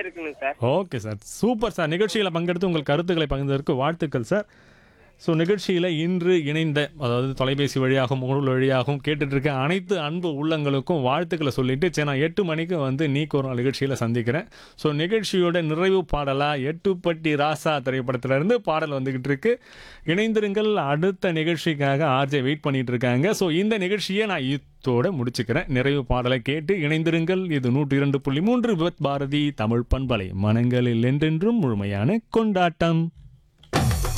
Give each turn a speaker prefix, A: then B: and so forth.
A: இருக்கணும் sir
B: okay sir super sir நிகழ்ச்சியில் பங்கெடுத்து உங்கள் கருத்துக்களை பகிர்ந்ததற்கு வாழ்த்துக்கள் சார் ஸோ நிகழ்ச்சியில் இன்று இணைந்த அதாவது தொலைபேசி வழியாகவும் முகநூல் வழியாகவும் கேட்டுட்டு இருக்க அனைத்து அன்பு உள்ளங்களுக்கும் வாழ்த்துக்களை சொல்லிட்டு சரி நான் எட்டு மணிக்கு வந்து நீக்கு ஒரு நாள் நிகழ்ச்சியில் சந்திக்கிறேன் ஸோ நிகழ்ச்சியோட நிறைவு பாடலாக எட்டுப்பட்டி ராசா திரைப்படத்திலிருந்து பாடல் வந்துக்கிட்டு இருக்கு இணைந்திருங்கள் அடுத்த நிகழ்ச்சிக்காக ஆர்ஜே வெயிட் பண்ணிட்டு இருக்காங்க ஸோ இந்த நிகழ்ச்சியை நான் இத்தோட முடிச்சுக்கிறேன் நிறைவு பாடலை கேட்டு இணைந்திருங்கள் இது நூற்றி இரண்டு புள்ளி மூன்று விபத் பாரதி தமிழ் பண்பலை மனங்களில் என்றென்றும் முழுமையான கொண்டாட்டம்